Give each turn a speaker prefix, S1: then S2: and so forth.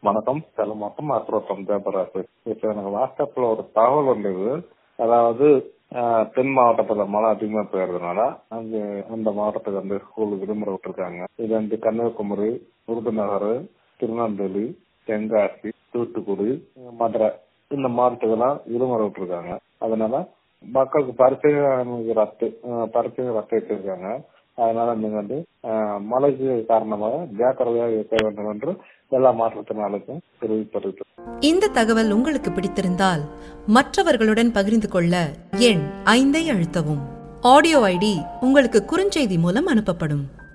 S1: வணக்கம் சேலம் மாவட்டம் அப்புறம் தேவராசு இப்ப எனக்கு வாட்ஸ்அப்ல ஒரு தகவல் வந்தது அதாவது ஆஹ், தென் மாவட்டத்துல மழை அதிகமா பெய்யறதுனால அங்க அந்த மாவட்டத்துக்கு வந்து ஸ்கூல் விடுமுறை விட்டுருக்காங்க இது வந்து கன்னியாகுமரி விருதுநகர் திருநெல்வேலி தென்காசி தூத்துக்குடி மதுரை இந்த மாவட்டத்துக்கெல்லாம் விடுமுறை விட்டுருக்காங்க அதனால மக்களுக்கு பரிசு ரத்து ஆஹ், பரிசு ரத்து வச்சிருக்காங்க அதனால நீங்க வந்து ஆஹ், மழைக்கு காரணமாக ஜாக்கிரதையாக இருக்க வேண்டும் என்று எல்லா மாற்றுத்திறனாளுக்கும் தெரிவிப்பது
S2: இந்த தகவல் உங்களுக்கு பிடித்திருந்தால் மற்றவர்களுடன் பகிர்ந்து கொள்ள எண் ஐந்தை அழுத்தவும் ஆடியோ ஐடி உங்களுக்கு குறுஞ்செய்தி மூலம் அனுப்பப்படும்